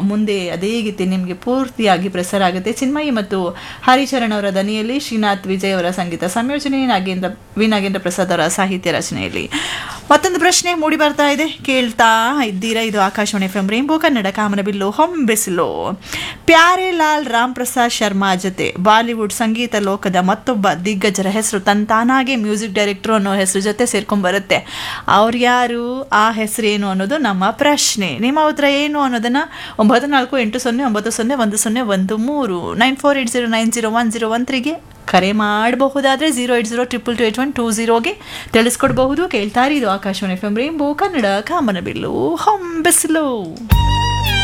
ಮುಂದೆ ಅದೇ ಗೀತೆ ನಿಮಗೆ ಪೂರ್ತಿಯಾಗಿ ಪ್ರಸಾರ ಆಗುತ್ತೆ ಚಿನ್ಮಯಿ ಮತ್ತು ಹರಿಚರಣ್ ಅವರ ದನಿಯಲ್ಲಿ ಶ್ರೀನಾಥ್ ವಿಜಯ್ ಅವರ ಸಂಗೀತ ಸಂಯೋಜನೆ ನಾಗೇಂದ್ರ ವಿ ನಾಗೇಂದ್ರ ಪ್ರಸಾದ್ ಅವರ ಸಾಹಿತ್ಯ ರಚನೆಯಲ್ಲಿ ಮತ್ತೊಂದು ಪ್ರಶ್ನೆ ಮೂಡಿ ಬರ್ತಾ ಇದೆ ಕೇಳ್ತಾ ಇದ್ದೀರಾ ಇದು Akashvani F M rainbow Kannada ಕಾಮನಬಿಲ್ಲು ಹೊಂಬೆಸಿಲು ಪ್ಯಾರೆ ಲಾಲ್ ರಾಮ್ ಪ್ರಸಾದ್ ಶರ್ಮಾ ಜೊತೆ ಬಾಲಿವುಡ್ ಸಂಗೀತ ಲೋಕದ ಮತ್ತೊಬ್ಬ ದಿಗ್ಗಜರ ಹೆಸರು ತಂತಾನಾಗೆ ಮ್ಯೂಸಿಕ್ ಡೈರೆಕ್ಟರ್ ಅನ್ನೋ ಹೆಸರು ಜೊತೆ ಸೇರ್ಕೊಂಡ್ಬರುತ್ತೆ ಅವ್ರು ಯಾರು ಆ ಹೆಸರು ಏನು ಅನ್ನೋದು ನಮ್ಮ ಪ್ರಶ್ನೆ ನಿಮ್ಮ ಉತ್ತರ ಏನು ಅನ್ನೋದನ್ನ ಒಂಬತ್ತು ನಾಲ್ಕು ಎಂಟು ಸೊನ್ನೆ ಒಂಬತ್ತು ಸೊನ್ನೆ ಒಂದು ಸೊನ್ನೆ ಒಂದು ಮೂರು nine four eight zero nine zero one zero one ತ್ರೀಗೆ ಕರೆ ಮಾಡಬಹುದಾದ್ರೆ zero eight zero triple two eight one two ಜೀರೋಗೆ ತಿಳಿಸ್ಕೊಡ್ಬಹುದು ಕೇಳ್ತಾರೆ ಇದು Akashvani F M rainbow Kannada ಕಾಮನಬಿಲ್ಲು ಹೊಂಬೆಸಲು